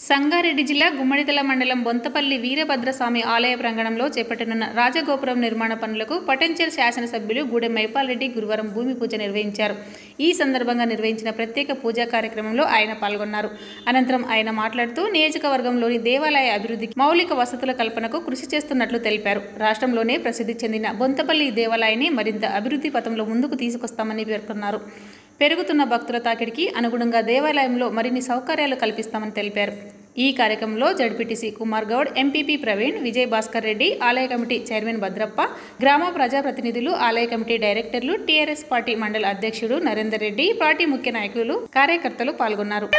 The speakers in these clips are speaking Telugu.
సంగారెడ్డి జిల్లా గుమ్మడితల మండలం బొంతపల్లి వీరభద్రస్వామి ఆలయ ప్రాంగణంలో చేపట్టనున్న రాజగోపురం నిర్మాణ పనులకు పటంచెల్ శాసనసభ్యులు గూడెం మైపాల్ రెడ్డి గురువారం భూమి పూజ నిర్వహించారు ఈ సందర్భంగా నిర్వహించిన ప్రత్యేక పూజా కార్యక్రమంలో ఆయన పాల్గొన్నారు అనంతరం ఆయన మాట్లాడుతూ నియోజకవర్గంలోని దేవాలయ అభివృద్ధికి మౌలిక వసతుల కల్పనకు కృషి చేస్తున్నట్లు తెలిపారు రాష్ట్రంలోనే ప్రసిద్ధి చెందిన బొంతపల్లి దేవాలయాన్ని మరింత అభివృద్ధి పథంలో ముందుకు తీసుకొస్తామని పేర్కొన్నారు పెరుగుతున్న భక్తుల తాకిడికి అనుగుణంగా దేవాలయంలో మరిన్ని సౌకర్యాలు కల్పిస్తామని తెలిపారు ఈ కార్యక్రమంలో జడ్పీటీసీ కుమార్ గౌడ్ ఎంపీపీ ప్రవీణ్ విజయ్ భాస్కర్ రెడ్డి ఆలయ కమిటీ చైర్మన్ భద్రప్ప గ్రామ ప్రజాప్రతినిధులు ఆలయ కమిటీ డైరెక్టర్లు టీఆర్ఎస్ పార్టీ మండల అధ్యక్షుడు నరేందర్ రెడ్డి పార్టీ ముఖ్య నాయకులు కార్యకర్తలు పాల్గొన్నారు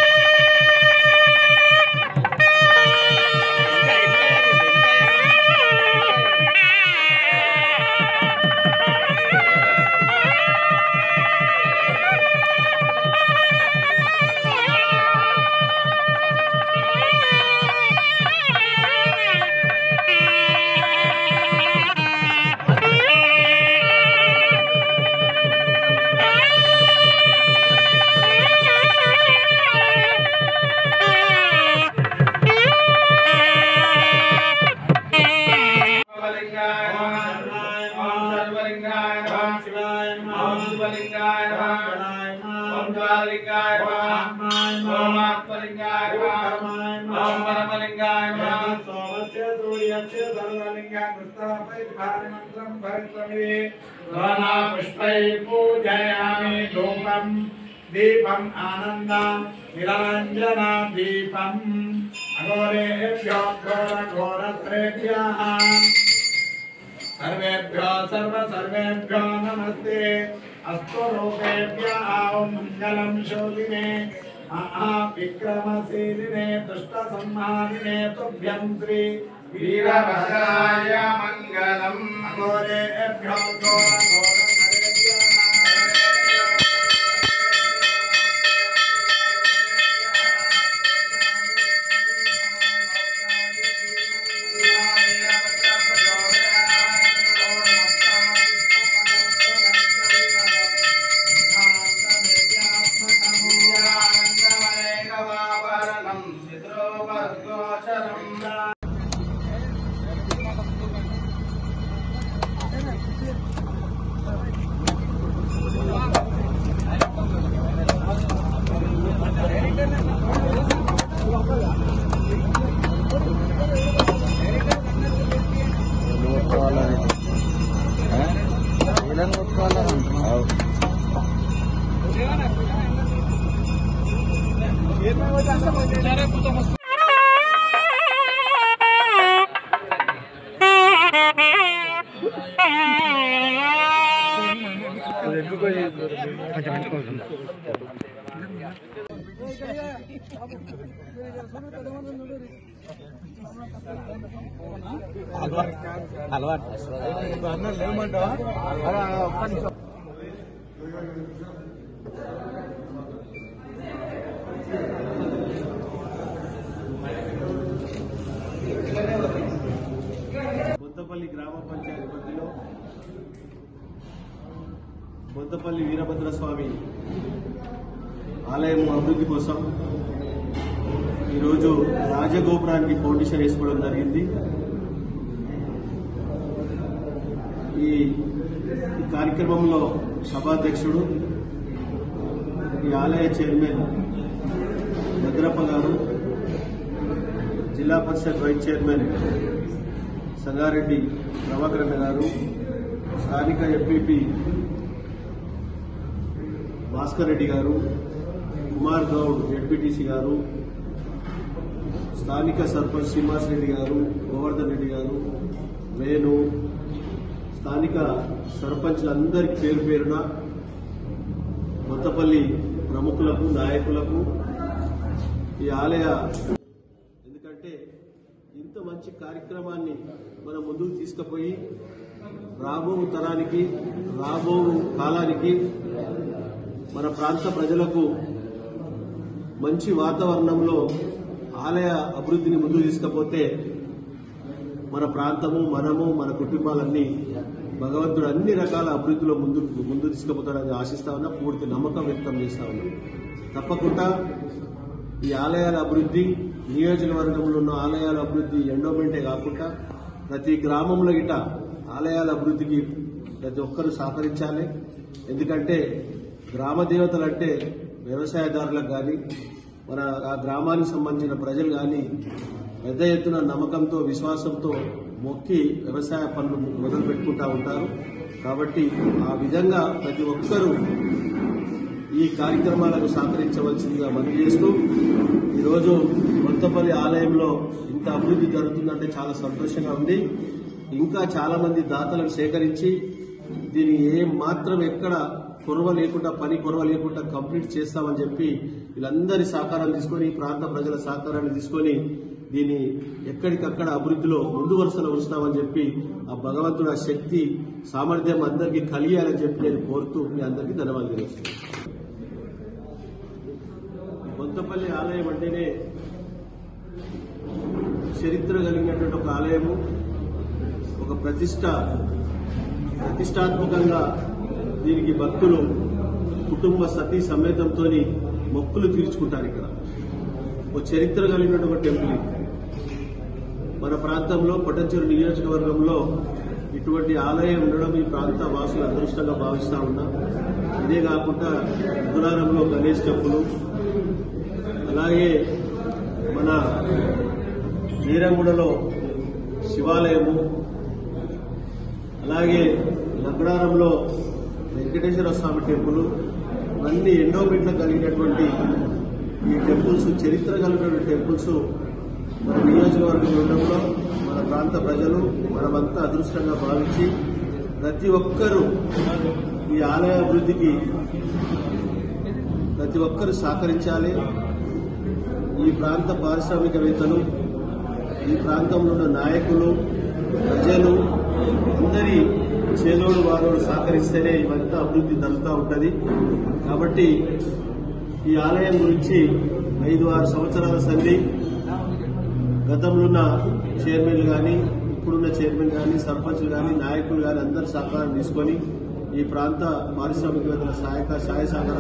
శివలింగాయ నమః ఓం సర్వలింగాయ నమః ఓం శివలింగాయ నమః ఓం జ్వాలలింగాయ నమః ఓం ఆత్మలింగాయ నమః ఓం పరమలింగాయ నమః పుష్పై పూజయామి ధూపం దీపం ఆనంద నిరంజన దీపం అఘోరేభ్యో ఘోర ఘోరత్రేభ్యః సర్వేభ్యో సర్వ సర్వేభ్యో నమస్తే అస్తు రూపేభ్య ఓం మంగళం శోభినే మహావిక్రమశీలినే దుష్ట సంహారిణే తుభ్యం శ్రీ వీరభద్రాయ మంగళం అఘోరేభ్యో ఘోర ఘోరతరేభ్యః ఆనందమనేకమాభరణం చిత్రోపగోచరం బొంతపల్లి గ్రామ పంచాయతీ పరిధిలో బొంతపల్లి వీరభద్రస్వామి ఆలయం అభివృద్ధి కోసం ఈరోజు రాజగోపురానికి ఫౌండేషన్ వేసుకోవడం జరిగింది ఈ ఈ కార్యక్రమంలో సభాధ్యక్షుడు ఈ ఆలయ chairman Bhadrappa garu Zilla Parishad vice chairman Sangareddy Prabhakaran garu స్థానిక ఎంపీపీ భాస్కర్ రెడ్డి గారు కుమార్ గౌడ్ ఎంపీటీసీ గారు స్థానిక సర్పంచ్ శ్రీనివాస్ రెడ్డి గారు గోవర్ధన్ రెడ్డి గారు వేణు స్థానిక సర్పంచ్లందరికీ పేరు పేరున కొత్తపల్లి ప్రముఖులకు నాయకులకు ఈ ఆలయ ఎందుకంటే ఇంత మంచి కార్యక్రమాన్ని మనం ముందుకు తీసుకుపోయి రాబో తరానికి రాబో కాలానికి మన ప్రాంత ప్రజలకు మంచి వాతావరణంలో ఆలయ అభివృద్ధిని ముందుకు తీసుకపోతే మన ప్రాంతము మనము మన కుటుంబాలన్నీ భగవంతుడు అన్ని రకాల అభివృద్ధిలో ముందు ముందు తీసుకుపోతాడని ఆశిస్తా ఉన్నా పూర్తి నమ్మకం వ్యక్తం చేస్తా ఉన్నా తప్పకుండా ఈ ఆలయాల అభివృద్ధి నియోజకవర్గంలో ఉన్న ఆలయాల అభివృద్ధి ఎండోమెంటే కాకుండా ప్రతి గ్రామంలో ఇట ఆలయాల అభివృద్ధికి ప్రతి ఒక్కరూ సహకరించాలి ఎందుకంటే గ్రామ దేవతలు అంటే వ్యవసాయదారులకు కానీ మన ఆ గ్రామానికి సంబంధించిన ప్రజలు కానీ పెద్ద ఎత్తున నమ్మకంతో విశ్వాసంతో మొక్కి వ్యవసాయ పనులు మొదలు పెట్టుకుంటా ఉంటారు కాబట్టి ఆ విధంగా ప్రతి ఒక్కరూ ఈ కార్యక్రమాలకు సహకరించవలసిందిగా మనవి చేస్తూ ఈరోజు మొత్తపల్లి ఆలయంలో ఇంత అభివృద్ధి జరుగుతుందంటే చాలా సంతోషంగా ఉంది ఇంకా చాలా మంది దాతలను సేకరించి దీన్ని ఏ మాత్రం ఎక్కడ కొరవ లేకుండా పని కొరవ లేకుండా కంప్లీట్ చేస్తామని చెప్పి వీళ్ళందరి సహకారం తీసుకొని ఈ ప్రాంత ప్రజల సహకారాన్ని తీసుకొని దీన్ని ఎక్కడికక్కడ అభివృద్ధిలో ముందు వరుసలో ఉంచుతామని చెప్పి ఆ భగవంతుడు ఆ శక్తి సామర్థ్యం అందరికీ కలియాలని చెప్పి నేను కోరుతూ మీ అందరికీ ధన్యవాదాలు తెలుస్తున్నాను కొత్తపల్లి ఆలయం అంటేనే చరిత్ర కలిగినటువంటి ఒక ఆలయము ఒక ప్రతిష్ట ప్రతిష్టాత్మకంగా దీనికి భక్తులు కుటుంబ సతీ సమేతంతో మొక్కులు తీర్చుకుంటారు ఇక్కడ ఒక చరిత్ర కలిగినటువంటి ఒక టెంపుల్ ఇది. మన ప్రాంతంలో పటంచెరు నియోజకవర్గంలో ఇటువంటి ఆలయం ఉండడం ఈ ప్రాంత వాసులు అదృష్టంగా భావిస్తా ఉన్నా ఇదే కాకుండా ఉగ్రారంలో గణేష్ టెంపుల్ అలాగే మన వీరంగూడలో శివాలయము అలాగే లగ్నారంలో వెంకటేశ్వర స్వామి టెంపుల్ అన్ని ఎండోమెంట్లు కలిగినటువంటి ఈ టెంపుల్స్ చరిత్ర కలిగినటువంటి టెంపుల్స్ మన నియోజకవర్గం ఉండడంలో మన ప్రాంత ప్రజలు మనమంతా అదృష్టంగా భావించి ప్రతి ఒక్కరూ ఈ ఆలయ అభివృద్ధికి ప్రతి ఒక్కరూ సహకరించాలి ఈ ప్రాంత పారిశ్రామికవేత్తలు ఈ ప్రాంతంలో ఉన్న నాయకులు ప్రజలు అందరి చేదోడు వారోడు సహకరిస్తేనే ఇవంతా అభివృద్ధి జరుగుతూ ఉంటది కాబట్టి ఈ ఆలయం గురించి ఐదు ఆరు సంవత్సరాల సంధి గతంలో ఉన్న చైర్మన్ కానీ ఇప్పుడున్న చైర్మన్ కానీ సర్పంచ్లు కానీ నాయకులు కానీ అందరి సహకారం తీసుకొని ఈ ప్రాంత పారిశ్రామికవేత్తల సహాయక సహాయ సహకారం